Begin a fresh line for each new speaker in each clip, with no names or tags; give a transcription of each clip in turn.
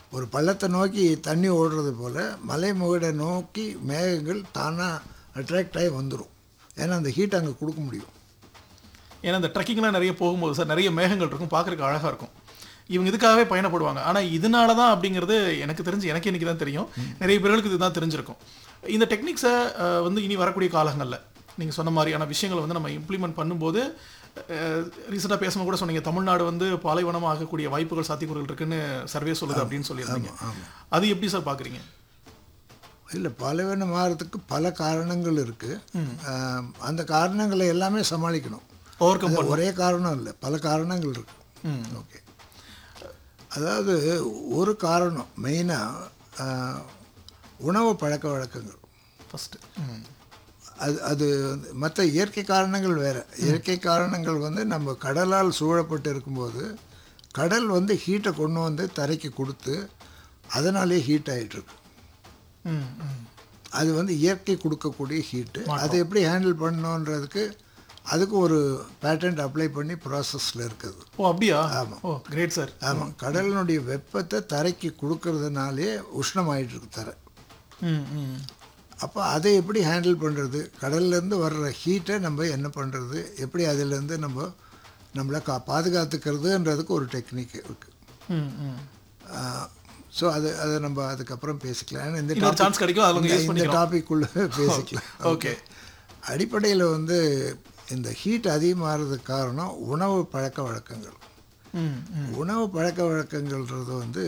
ஒரு பள்ளத்தை நோக்கி தண்ணி ஓடுறது போல் மலைமுகடை நோக்கி மேகங்கள் தானாக அட்ராக்ட் ஆகி வந்துடும் ஏன்னா அந்த ஹீட் அங்கே கொடுக்க முடியும்
ஏன்னா இந்த ட்ரெக்கிங்லாம் நிறைய போகும்போது சார் நிறைய மேகங்கள் இருக்கும் பார்க்கறதுக்கு அழகாக இருக்கும் இவங்க இதுக்காகவே பயணப்படுவாங்க ஆனால் இதனால தான் அப்படிங்கிறது எனக்கு தெரிஞ்சு எனக்கு இன்னைக்கு தான் தெரியும் நிறைய பேர்களுக்கு இதுதான் தெரிஞ்சிருக்கும் இந்த டெக்னிக்ஸை வந்து இனி வரக்கூடிய காலங்களில் நீங்கள் சொன்ன மாதிரியான விஷயங்களை வந்து நம்ம இம்ப்ளிமெண்ட் பண்ணும்போது ரீசெண்டாக பேசும்போது கூட சொன்னீங்க தமிழ்நாடு வந்து பாலைவனம் ஆகக்கூடிய வாய்ப்புகள் சாத்தியக்கூறுகள் இருக்குன்னு சர்வே சொல்லுது அப்படின்னு சொல்லியிருந்தீங்க அது எப்படி சார் பார்க்குறீங்க
இல்லை பாலைவனம் மாறதுக்கு பல காரணங்கள் இருக்குது அந்த காரணங்களை எல்லாமே சமாளிக்கணும்
ஓவர் கம்
அது ஒரே காரணம் இல்லை பல காரணங்கள் இருக்கு ஓகே அதாவது ஒரு காரணம் மெயினாக உணவு பழக்க வழக்கங்கள்
ஃபஸ்ட்டு
அது அது மற்ற இயற்கை காரணங்கள் வேறு இயற்கை காரணங்கள் வந்து நம்ம கடலால் சூழப்பட்டு இருக்கும்போது கடல் வந்து ஹீட்டை கொண்டு வந்து தரைக்கு கொடுத்து அதனாலே ஹீட் ஆகிட்டுருக்கு
ம் ம்
அது வந்து இயற்கை கொடுக்கக்கூடிய ஹீட்டு அதை எப்படி ஹேண்டில் பண்ணணுன்றதுக்கு அதுக்கு ஒரு பேட்டன்ட் அப்ளை பண்ணி ப்ராசஸில் இருக்குது
ஓ அப்படியா ஓ கிரேட் சார்
ஆமாம் கடலினுடைய வெப்பத்தை தரைக்கு கொடுக்கறதுனாலே உஷ்ணமாயிட்டு இருக்கு தரை
ம் ம்
அப்போ அதை எப்படி ஹேண்டில் பண்ணுறது கடல்லேருந்து வர்ற ஹீட்டை நம்ம என்ன பண்ணுறது எப்படி அதிலேருந்து நம்ம நம்மளை கா பாதுகாத்துக்கிறதுன்றதுக்கு ஒரு டெக்னிக் இருக்குது
ம் ம்
ஸோ அது அதை நம்ம அதுக்கப்புறம் பேசிக்கலாம் ஏன்னா இந்த
இன்னொரு சான்ஸ் கிடைக்கும் அதில்
இந்த-
யூஸ்
இந்த
பண்ணிக்கலாம்
டாபிக்குள்ளே பேசிக்கலாம்
ஓகே
அடிப்படையில் வந்து இந்த ஹீட் அதிகமாகிறதுக்கு காரணம் உணவு பழக்க வழக்கங்கள்
ம் ம்
உணவு பழக்க வழக்கங்கள்ன்றது வந்து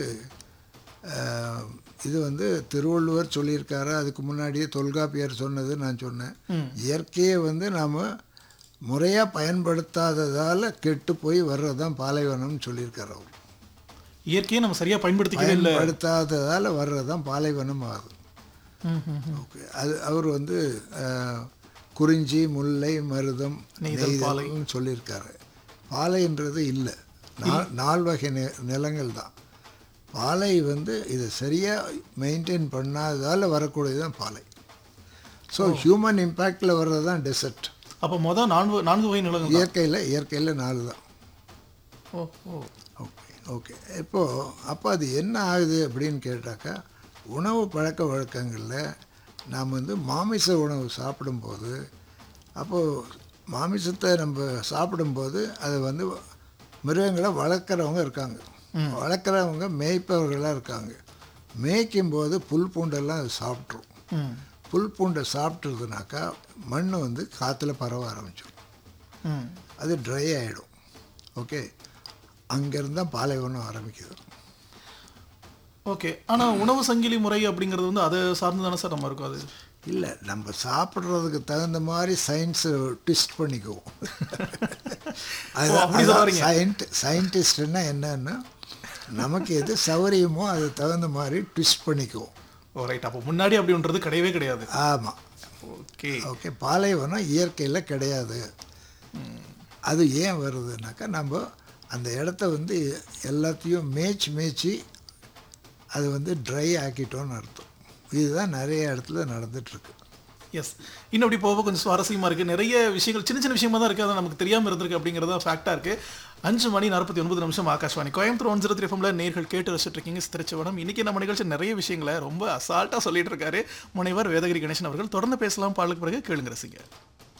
ஆஹ், இது வந்து திருவள்ளுவர் சொல்லியிருக்காரு அதுக்கு முன்னாடியே தொல்காப்பியர் சொன்னது நான் சொன்னேன் இயற்கையை வந்து நாம் முறையாக பயன்படுத்தாததால் கெட்டு போய் வர்றது தான் பாலைவனம்னு சொல்லியிருக்காரு அவர்
இயற்கையை நம்ம சரியா பயன்படுத்திக்கவே இல்லை
பயன்படுத்தாததால் வர்றது தான் பாலைவனம் ஆகுது
ம் ம் ம்.
ஓகே அது அவர் வந்து ஆஹ், குறிஞ்சி முல்லை மருதம்
நெய்தல், பாலை.
நெய்தல்னு சொல்லியிருக்காரு பாலைன்றது இல்லை நா- நால் வகை நி நிலங்கள் தான் பாலை வந்து இதை சரியாக மெயின்டைன் பண்ணாததால் வரக்கூடியது தான் பாலை ஸோ ஹியூமன் இம்பேக்டில் வர்றது தான் டெசர்ட்
அப்போ மொதல் நான்கு நான்கு வகை நிலங்கள் தான்.
இயற்கையில் இயற்கையில் நாலு தான்
ஓ ஓ
ஓகே ஓகே இப்போது அப்போ அது என்ன ஆகுது அப்படின்னு கேட்டாக்கா உணவு பழக்க வழக்கங்களில் நாம் வந்து மாமிச உணவு சாப்பிடும்போது அப்போது மாமிசத்தை நம்ம சாப்பிடும்போது அது வந்து மிருகங்களை வளர்க்குறவங்க இருக்காங்க வளர்க்குறவங்க மேய்ப்பவர்களாக இருக்காங்க மேய்க்கும்போது புல் பூண்டெல்லாம் அது சாப்பிட்ரும்
ம்
புல் பூண்டை சாப்பிட்றதுனாக்கா மண் வந்து காற்றுல பரவ ஆரம்பிச்சிடும்
ம்
அது ட்ரை ஆகிடும் ஓகே அங்கேருந்து தான் பாலைவனம் ஆரம்பிக்குது
ஓகே ஆனா உணவு சங்கிலி முறை அப்படிங்கிறது வந்து அதை சார்ந்து தானே சார் நம்ம இருக்கும் அது
இல்லை நம்ம சாப்பிட்றதுக்கு தகுந்த மாதிரி சயின்ஸை ட்விஸ்ட் பண்ணிக்குவோம்
ஓ, அப்படி சொல்ல வரீங்க.
சயின்ட் சயின்டிஸ்ட்னா என்னன்னா நமக்கு எது சௌகரியமோ அது தகுந்த மாதிரி ட்விஸ்ட் பண்ணிக்குவோம்
ஓ ரைட் அப்போ முன்னாடி அப்படின்றது கிடையவே கிடையாது
ஆமாம்
ஓகே
ஓகே பாலைவனம் இயற்கையில் கிடையாது அது ஏன் வருதுனாக்கா நம்ம அந்த இடத்த வந்து எல்லாத்தையும் மேய்ச்சி மேய்ச்சி அது வந்து ட்ரை ஆக்கிட்டோன்னு அர்த்தம் இதுதான் நிறைய இடத்துல நடந்துட்டுருக்கு
எஸ் இன்னும் அப்படி போக கொஞ்சம் சுவாரஸ்யமா இருக்கு நிறைய விஷயங்கள் சின்ன சின்ன விஷயமா தான் இருக்கு அது நமக்கு தெரியாம இருந்திருக்கு அப்படிங்கிறது தான் ஃபேக்டா இருக்கு அஞ்சு மணி நாற்பத்தி ஒன்பது நிமிஷம் Akashvani Coimbatore one zero three எஃப்எம்ல நேர்கள் கேட்டு ரசிச்சுட்டு இருக்கீங்க திருச்சவனம் இன்னைக்கு நம்ம நிகழ்ச்சி நிறைய விஷயங்களை ரொம்ப அசால்ட்டா சொல்லிட்டு இருக்காரு முனைவர் வேதகிரி கணேசன் அவர்கள் தொடர்ந்து பேசலாம் பாடலுக்கு பிறகு கேளுங்க ரசிங்க